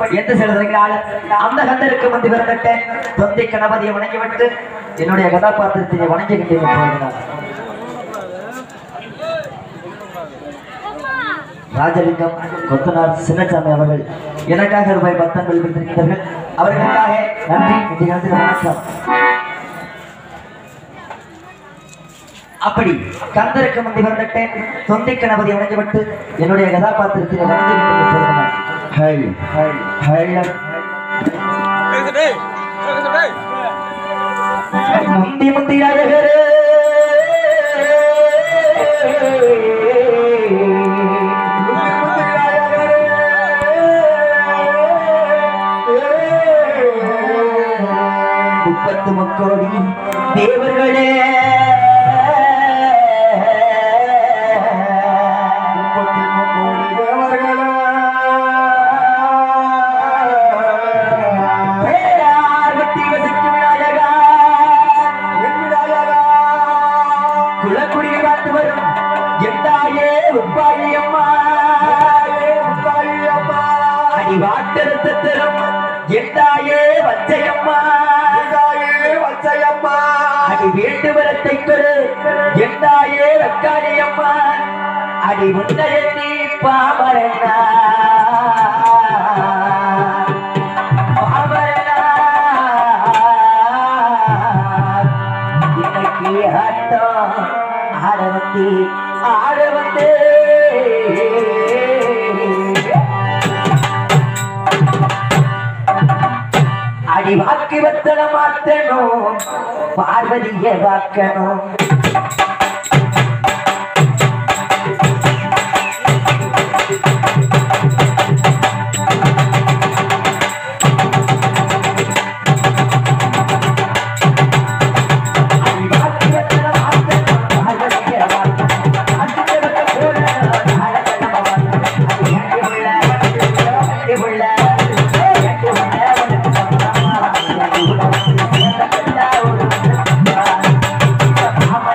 எந்த செலுத்துகிறாள் அந்த கந்தருக்கு முந்தி பிறந்தட்டேன் தொந்தி கணபதியை வணங்கிவிட்டு என்னுடைய கதாபாத்திரத்தை வணங்கிக்கிட்டே போகிறார் ராஜலிங்கம் கொத்தனார் சின்னசாமி அவர்கள் எனக்காக ரூபாய் பத்தங்கள் கொடுத்திருக்கிறார்கள் அவர்களுக்காக நன்றி இந்த நேரத்தில் வணக்கம் அப்படி கந்தருக்கு முந்தி வந்துட்டேன் தொந்தி கணபதி வணங்கிவிட்டு என்னுடைய கதாபாத்திரத்தில் வணங்கிவிட்டு சொல்லுங்கள் ஹை ஹை ஹை முந்தி முந்தி அழகரே முப்பத்து முக்கோடி தேவர்களே பேரார்வத்தி வசிக்கும் நாயகா குலக்குடியை பார்த்து வரும் எந்தாயே உப்பாயி அம்மா அடி வாட்டெடுத்து தரும் எந்தாயே வச்சையம்மா அடி வேண்டு வரத்தை கொடு எந்தாயே வெக்காளி அம்மா அடி முன்னைய நீ பாமரனா பாமரனா இன்னைக்கு ஆட்டம் ஆட வந்து ஆட வந்து அடி வாக்கு வத்தன மாத்தணும் பார்வதிய வாக்கணும் அடி வாக்கு வத்தன மாத்தணும் பார்வதிய வாக்கணும் அடிச்ச வத்த போல அழகன வாக்கணும் அடி எட்டு உள்ள எட்டு உள்ள எட்டு உள்ள உனக்கு சம்மதமா எட்டு உள்ள உனக்கு சேர்ந்த ஒரு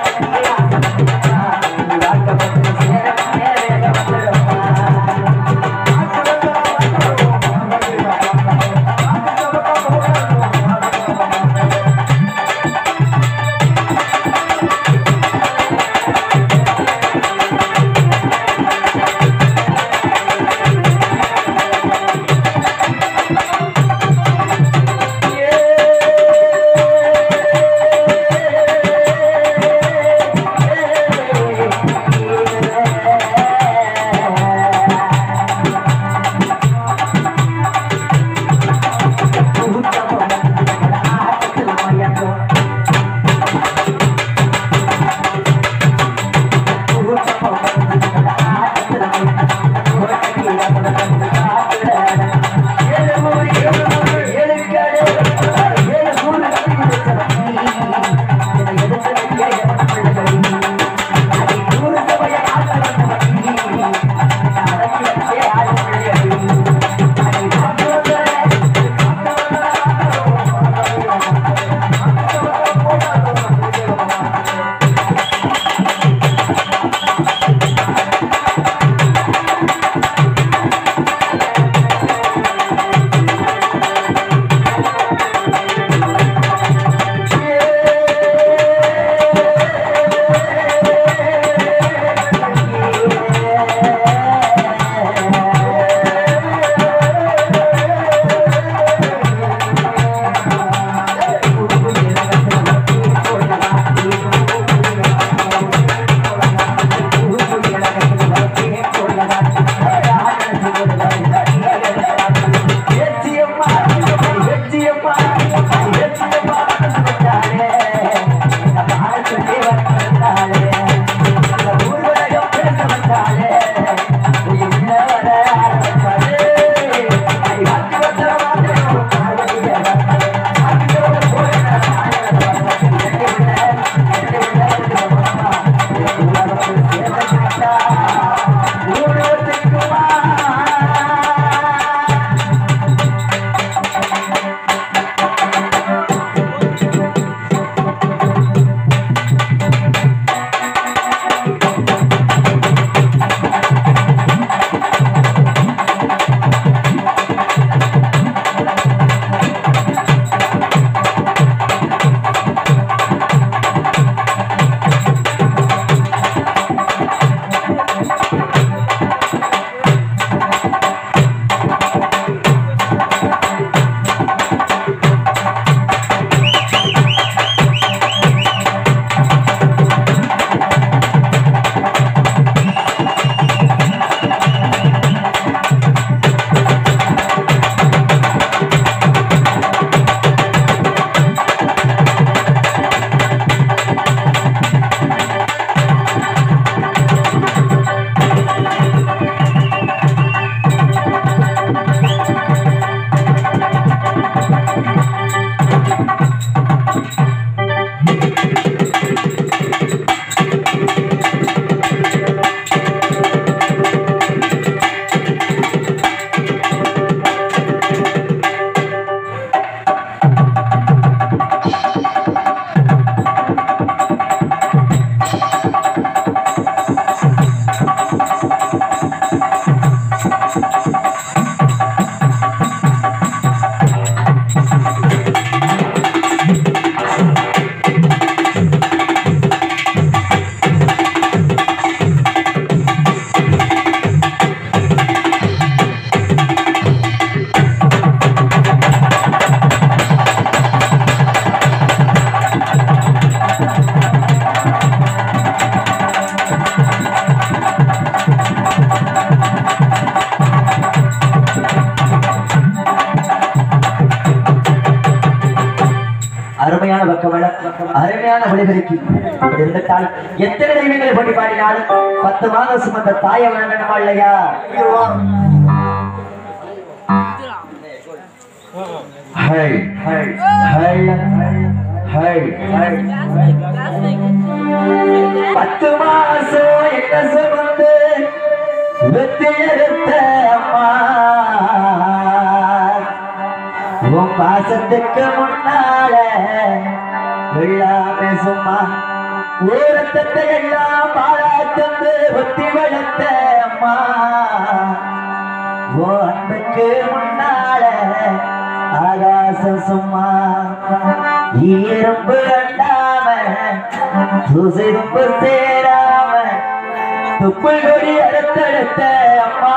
ஒளிபெருக்கி இப்படி இருந்துட்டால் எத்தனை தெய்வங்களை போட்டி பாடினாலும் பத்து மாதம் சுமந்த தாயை வணங்கணுமா இல்லையா ஹை ஹை ஹை ஹை ஹை பத்து மாசம் என்ன சுமந்து வெத்தி எடுத்த அம்மா உன் பாசத்துக்கு முன்னால எல்லாமே சும்மா ஊரத்தத்தை எல்லாம் பாராத்தந்து ஒத்தி வளர்த்த அம்மா ஓ அன்புக்கு முன்னால ஆகாசம் சும்மா ஈரம்பு அண்டாம துசிரும்பு சேராம துப்புள் கொடி அடுத்தடுத்த அம்மா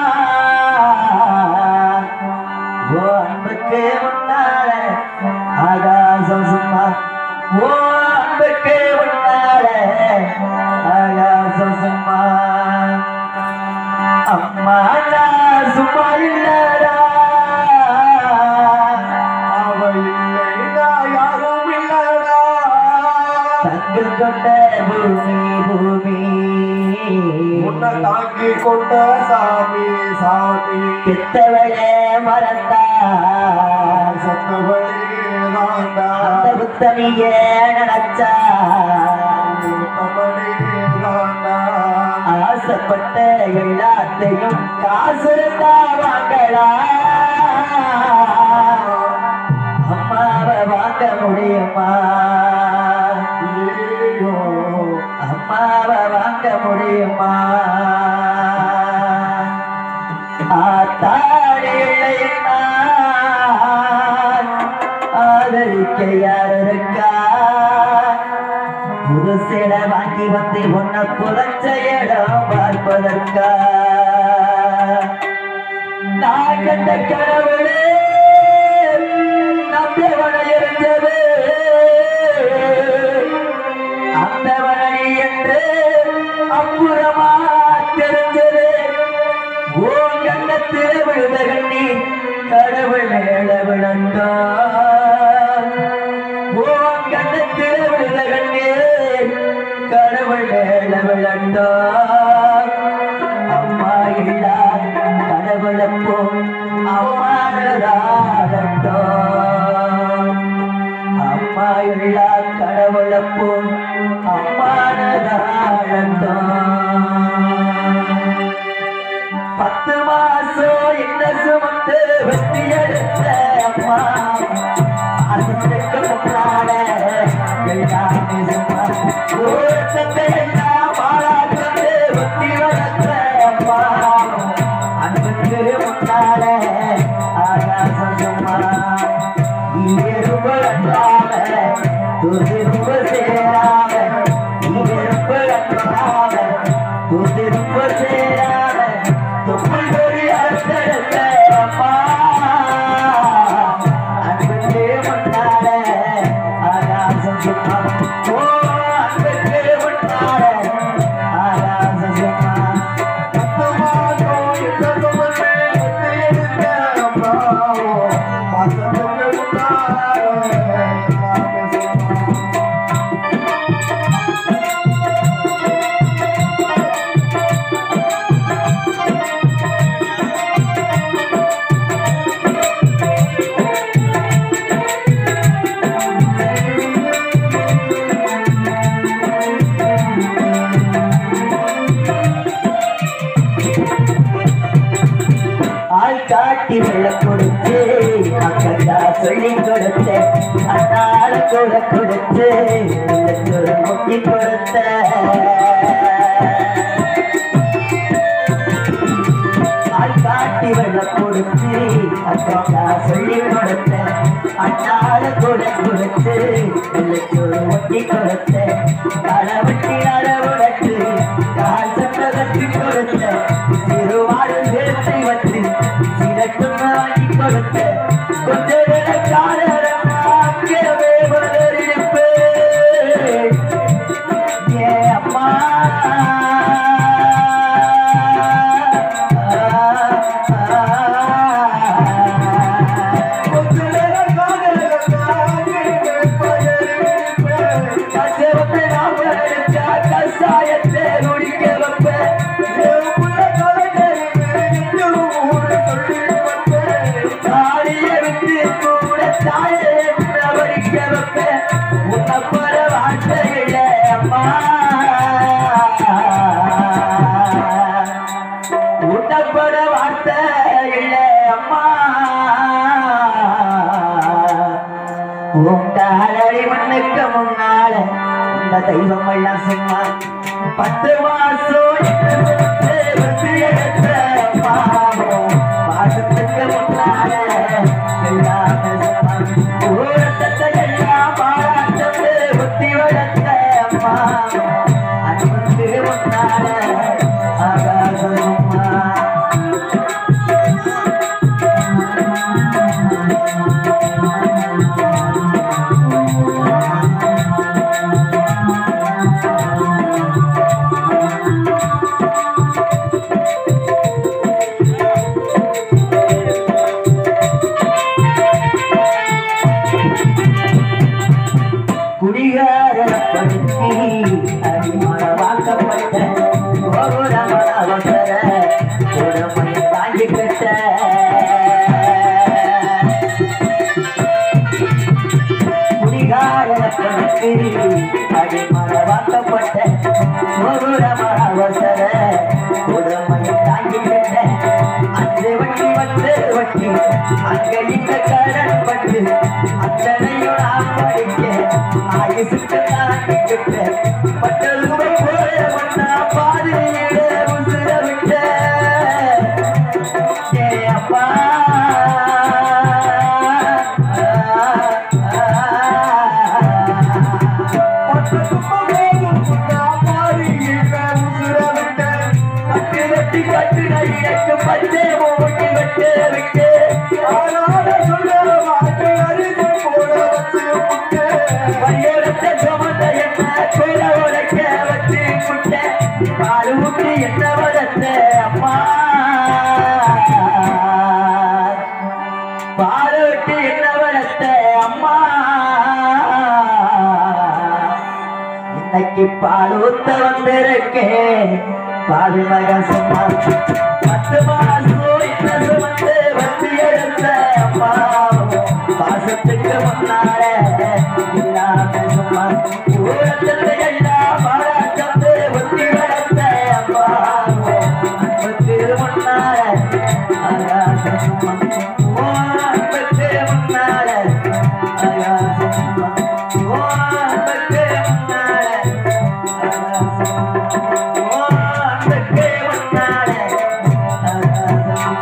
ஓ அன்புக்கு முன்னால ஆகாசம் சும்மா ஓ அன்புக்கு முன்னால ஆகாசம் சும்மா அம்மா நான் சும்மா இல்லடா அவ இல்லைனா யாரும் இல்லடா தங்கு கொண்ட பூமி பூமி உன்னை தாங்கி கொண்ட சாமி சாமி பெத்தவளே மறந்தா சத்தவழி தாண்டா அந்த புத்தனியே நினைச்சா சத்தவழி தாண்டா ஆசைப்பட்ட எல்லாத்தையும் காசு இருந்தா வாங்கலாம் அம்மாவை வாங்க முடியுமா ஐயோ அம்மாவை வாங்க முடியுமா ஆத்தாடி இல்லைன்னா ஆதரிக்க யார் இருக்கா புது சேலை வாங்கி வந்து உன்னை புதைச்ச இடம் பார்ப்பதற்கா நான் கண்ட கடவுளே நம்பியவனை இருந்தது அந்த வழி என்று அப்புறமா தெரிஞ்சது ஓ கண்ணத்தில் விழுத கண்ணீர் கடவுள் மேல விழந்தா ஓ கண்ணத்தில் விழுத கண்ணீர் கடவுள் மேல விழந்தா அம்மா இல்லா கடவுளப்போ அம்மானதாரந்தோ அம்மா இல்லா கடவுளப்போ அம்மானதாரந்தோ பத்து மாசம் என்ன சுமந்து வெற்றி எடுத்த அம்மா அதுக்கு முன்னால எல்லாமே சும்மா ஓட்டத்தை எல்லாம் பாராட்டு வெற்றி வளர்த்த அம்மா அன்புக்கு முன்னால ஆகாசம் சும்மா ஈரும்பு அன்றாம துதிரும்பு சேராம ஈரும்பு அன்றாம துதிரும்பு சேராம துப்புள் கொடி அறுத்தெடுத்த அம்மா அன்புக்கு முன்னால ஆகாசம் சும்மா ஓ அன்புக்கு முன்னால ஆகாசம் சும்மா ஆள் காட்டி வெள்ள கொடுத்து அக்கா சொல்லி கொடுத்து அண்ணால கூட கொடுத்து உள்ளத்தோட முக்கி கொடுத்த ஆள் காட்டி வெள்ள கொடுத்து அக்கா சொல்லி கொடுத்த அண்ணால கூட கொடுத்து உள்ளத்தோட முக்கி கொடுத்த களவட்டி அளவுடத்து கால் சட்டகத்தி கொடுத்த சிறுவாடு சேர்த்தை வச்சு சிறக்கும் வாங்கி கொடுத்த கொஞ்ச காலம் அங்கேவே வளர்ப்பேன் ஏ அம்மா விவசாயத்தை முடிக்க வைப்பேன் உள்ள கலைஞருக்கு இன்னும் ஊரு சொல்லிட்டு வந்தேன் தாலிய விட்டு கூட தாயை படிக்க வைப்பேன் உன்னை போல வாழ்க்கை இல்லை அம்மா உன்னை போல வார்த்தை இல்லை அம்மா உண்டாளி மண்ணுக்கு முன்னால இந்த தெய்வம் எல்லாம் சும்மா பத்து மாசம் வந்து எடுத்த பாவம் மாசத்துக்கு முன்னால எல்லாமே சும்மா ஊரத்தை எல்லாம் பாராட்டு புத்தி வளர்த்த அம்மா அன்புக்கு முன்னால ஆகாசம் சும்மா குடிகாரப்படுத்தி அடிமரவாக்கப்பட்ட கோபுரமன அவசர உடமை தாங்கி கட்ட குடிகாரப்படுத்தி அடிமரவாக்கப்பட்ட கோபுரமன அவசர உடமை தாங்கி கட்ட அஞ்சு வட்டி வந்து வட்டி அங்க இந்த கடன் பட்டு அத்தனையும் நான் படிக்க ஆயுசுக்கு தாண்டிக்கிட்ட பட்டதுமை போல ஒன்னா பாதியில உசுர விட்ட ஏ அப்பா பட்டு சும்மா போதும் நான் மாறி இந்த உசுர விட்டேன் பட்டு வெட்டி கட்டுன எனக்கு பச்சை ஓட்டி வெட்டு விட்டு ஆனால சொல்ல வார்த்தை அறிந்து போட வச்சு விட்டேன் வழியோரத்தை சுமந்த என்ன கூட உடைக்க வச்சு விட்ட பால் ஊட்டி என்ன வளர்த்த அம்மா பால் ஊட்டி என்ன வளர்த்த அம்மா இன்னைக்கு பால் ஊத்த வந்திருக்கேன் பாவி மகன் சும்மா பத்து மாசம் என்ன சுமந்து வச்சு எடுத்த அம்மா பாசத்துக்கு முன்னால இல்லாம சும்மா ஊரத்துல எல்லாம் பாராட்டத்து ஒத்தி வளர்த்த அம்மா அன்புக்கு முன்னால ஆகாசம் சும்மா ஓ அன்புக்கு முன்னால ஆகாசம் சும்மா ஓ அன்புக்கு முன்னால ஆகாசம் ஓ அன்புக்கு முன்னால ஆகாசம்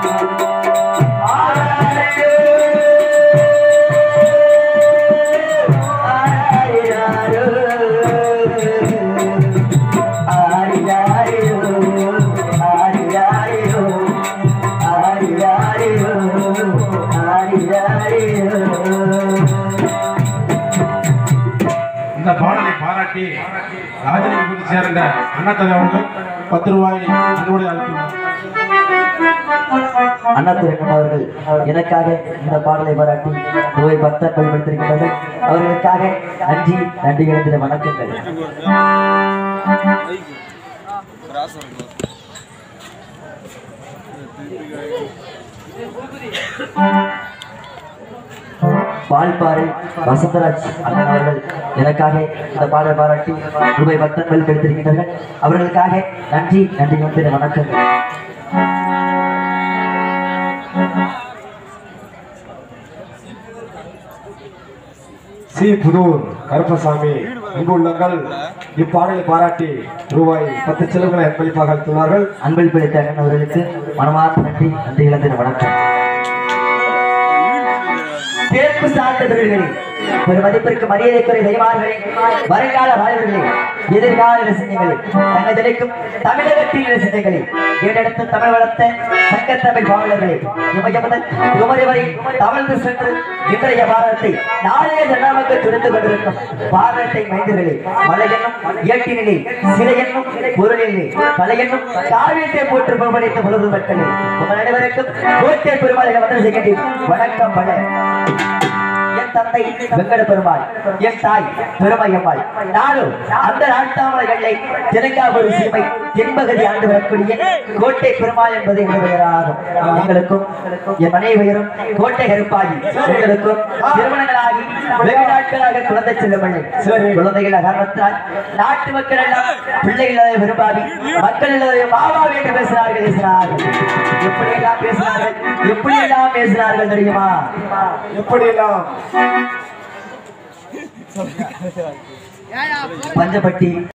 இந்த பாடலை பாராட்டி ராஜலிங்கத்தை சேர்ந்த அண்ணாத்தலை அவர்கள் பத்து ரூபாய் அன்போடு அளித்துள்ளார் அண்ணா திரைக்கண் அவர்கள் எனக்காக இந்த பாடலை பாராட்டி ரூபாய் பத்து பயன்படுத்தியிருக்கிறார்கள் அவர்களுக்காக நன்றி நன்றி எழுந்திர வணக்கங்கள் பால்பாறை வசந்தராஜ் அண்ணன் அவர்கள் எனக்காக இந்த பாடலை பாராட்டி ரூபாய் பத்தங்கள் கெடுத்திருக்கின்றனர் அவர்களுக்காக நன்றி நன்றி எழுந்திர வணக்கங்கள் சி புதூர் கருப்பசாமி அன்புள்ளங்கள் இப்பாடலை பாராட்டி ரூபாய் பத்து செலவுகளை அன்பளிப்பாக அளித்துள்ளார்கள் அன்பில் பிழைத்த அண்ணன் அவர்களுக்கு மனமார்ந்த நன்றி நன்றி இழந்திர வணக்கம் தேர்ப்பு சார்ந்தவர்களே ஒரு மதிப்பிற்கு மரியாதைக்குரிய தெய்வார்களே வருங்கால வாழ்வர்களே எதிர்கால ரசிகங்களே தங்கள் திளைக்கும் தமிழகத்தின் ரசிகங்களே ஏழெடுத்து தமிழ் வளர்த்த சங்க தமிழ் பாவலர்களே இமய முதல் குமரி வரை தமிழ்ந்து சென்று இன்றைய பாரதத்தை நாளைய ஜனநாயக துணிந்து கொண்டிருக்கும் பாரதத்தை மைந்தர்களே மலை என்னும் இயற்கையிலே சிலை என்னும் பொருளிலே கலை என்னும் காவியத்தை போற்று புகழ்படைத்த முழுவதும் மக்களே உங்கள் அனைவருக்கும் கோட்டை பெருமாள் வந்து செய்கின்றேன் வணக்கம் பல என் தந்தை வெங்கட பெருமாள் என் தாய் பெருமையம்மாள் நானும் அந்த நாட்டாமலை வெள்ளை தெலுங்காபுரி சீமை தென்பகுதி ஆண்டு வரக்கூடிய கோட்டை பெருமாள் என்பது எங்கள் பெயராகும் எங்களுக்கும் என் மனைவி பெயரும் கோட்டை கருப்பாகி எங்களுக்கும் திருமணங்களாகி வெகு நாட்களாக குழந்தை செல்லவில்லை குழந்தைகள் காரணத்தால் நாட்டு மக்கள் எல்லாம் பிள்ளைகள் அதை விரும்பாதி மக்கள் எல்லாரும் மாமா என்று பேசினார்கள் பேசினார்கள் எப்படி எல்லாம் பேசினார்கள் எப்படி எல்லாம் பேசினார்கள் தெரியுமா எப்படியெல்லாம் பஞ்சப்பட்டி